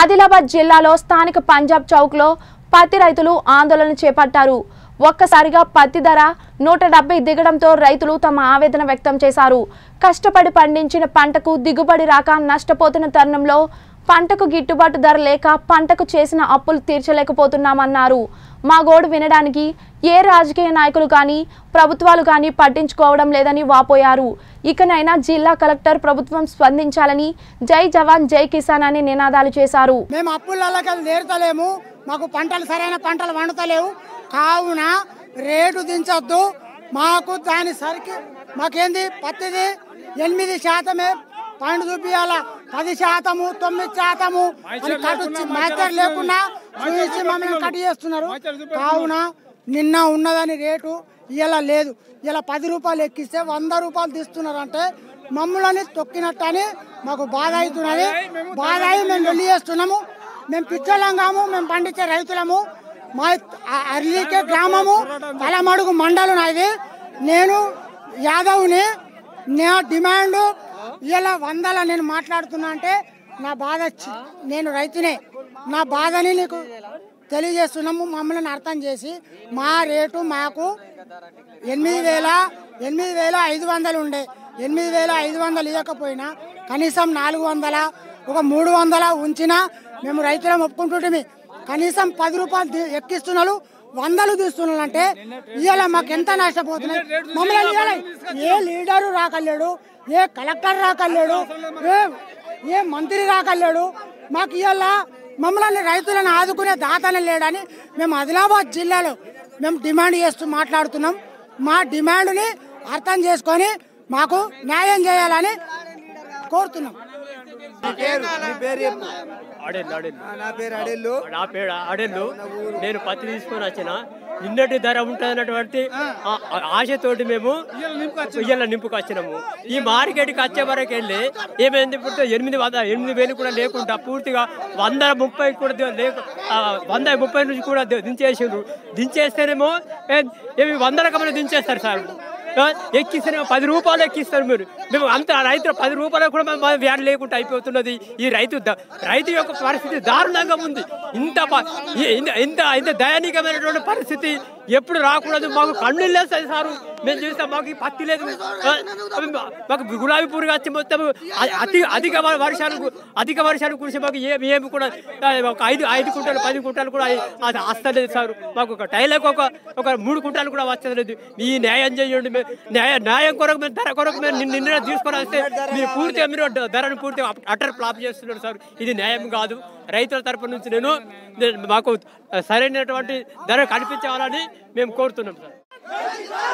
ఆదిలాబాద్ జిల్లాలో స్థానిక పంజాబ్ చౌక్లో పత్తి రైతులు ఆందోళన చేపట్టారు ఒక్కసారిగా పత్తి ధర నూట డెబ్బై దిగడంతో రైతులు తమ ఆవేదన వ్యక్తం చేశారు కష్టపడి పండించిన పంటకు దిగుబడి రాక నష్టపోతున్న తరుణంలో పంటకు గిట్టుబాటు ధర లేక పంటకు చేసిన అప్పులు తీర్చలేకపోతున్నామన్నారు మా గోడు వినడానికి ఏ రాజకీయ నాయకులు కానీ ప్రభుత్వాలు కానీ పట్టించుకోవడం లేదని వాపోయారు ఇకనైనా జిల్లా కలెక్టర్ ప్రభుత్వం స్పందించాలని జై జవాన్ జై కిసాన్ అని నినాదాలు చేశారు మేము అప్పులకి నేర్తలేము మాకు పంటలు సరైన పంటలు వండుతలేవు కావున రేటు దించొద్దు మాకు దాని సరికి మాకేంది పత్తిది ఎనిమిది శాతమే పండు చూపియాల పది శాతము తొమ్మిది శాతము అని కట్టు మ్యాచర్ లేకుండా చూపించి మమ్మల్ని కట్ చేస్తున్నారు కావున నిన్న ఉన్నదని రేటు ఇలా లేదు ఇలా పది రూపాయలు ఎక్కిస్తే వంద రూపాయలు తీస్తున్నారంటే మమ్మల్ని తొక్కినట్టని మాకు బాధ అవుతున్నది బాధ అయి మేము వెళ్ళి చేస్తున్నాము మేము పిచ్చోళ్ళం కాము మేము పండించే రైతులము మా అ- అర్లీకే గ్రామము తలమడుగు మండలం నాది నేను యాదవ్ని నా డిమాండ్ ఇలా వందల నేను మాట్లాడుతున్నా అంటే నా బాధ చి- నేను రైతునే నా బాధని నీకు తెలియజేస్తున్నాము మమ్మల్ని అర్థం చేసి మా రేటు మాకు ఎనిమిది వేల ఎనిమిది వేల ఐదు వందలు ఉండే ఎనిమిది వేల ఐదు వందలు ఇవ్వకపోయినా కనీసం నాలుగు వందల ఒక మూడు వందల ఉంచినా మేము రైతులం ఒప్పుకుంటుంటే కనీసం పది రూపాయలు ది- ఎక్కిస్తున్నారు వందలు తీస్తున్నారు అంటే ఇవాళ మాకు ఎంత నష్టపోతున్నాయి మమ్మల్ని ఇవాళ ఏ లీడరు రాకలేడు ఏ కలెక్టర్ రాకలేడు ఏ ఏ మంత్రి రాకలేడు మాకు ఇవాళ మమ్మల్ని రైతులను ఆదుకునే దాతనే లేడని మేము ఆదిలాబాద్ జిల్లాలో మేము డిమాండ్ చేస్తూ మాట్లాడుతున్నాం మా డిమాండ్ని అర్థం చేసుకొని మాకు న్యాయం చేయాలని కోరుతున్నాం అడెల్లు అడెల్లు నా పేరు అడెల్లు నా పేరు అడెల్లు నేను పత్తి తీసుకొని వచ్చిన నిన్నటి ధర ఉంటుందన్నటువంటి ఆ- ఆ- ఆశతోటి మేము ఇయ్యాల నింపుకు వచ్చినాము ఈ మార్కెట్కి వచ్చే వరకు వెళ్ళి ఏమైంది ఇప్పుడు ఎనిమిది వంద ఎనిమిది వేలు కూడా లేకుండా పూర్తిగా వంద ముప్పై కూడా ది- లేక ఆ, వంద ముప్పై నుంచి కూడా ది- దించేసిండ్రు దించేస్తేనేమో ఏ- ఏమి వంద రకమైన దించేస్తారు సార్ ఆ, ఎక్కిస్తేనేమో పది రూపాయలు ఎక్కిస్తారు మీరు మేము అంత రైతులు పది రూపాయలు కూడా మా వ్యాన్ లేకుండా అయిపోతున్నది ఈ రైతు ద- రైతు యొక్క పరిస్థితి దారుణంగా ఉంది ఇంత ప- ఈ- ఇంత ఇంత ఇంత దయనీయమైనటువంటి పరిస్థితి ఎప్పుడు రాకూడదు మాకు కళ్ళు లేస్తాయి సారు మేము చూస్తాం మాకు ఈ పత్తి లేదు ఆ, అవి మా- మాకు గులాబీ పూరుగా వచ్చి మొత్తం అ- అతి అధిక వ- వర్షాలు అధిక వర్షాలు కురిసి మాకు ఏమి ఏమి కూడా ఆ, ఒక ఐదు ఐదు కుంటాలు పది కుంటాలు కూడా అయి- అది వస్తలేదు సార్ మాకు ఒక టైలకు ఒక ఒక మూడు కుంటాలు కూడా వస్తలేదు ఈ న్యాయం చేయండి మేము న్యాయ న్యాయం కొరకు మేము ధర కొరకు మేము నిన్న నిన్న తీసుకొని వస్తే మీరు పూర్తిగా మీరు ద- ధరను పూర్తిగా అటర్ ఫ్లాప్ చేస్తున్నారు సార్ ఇది న్యాయం కాదు రైతుల తరపు నుంచి నేను నేను- మాకు సరైనటువంటి ధర కల్పించాలని మేము కోరుతున్నాం సార్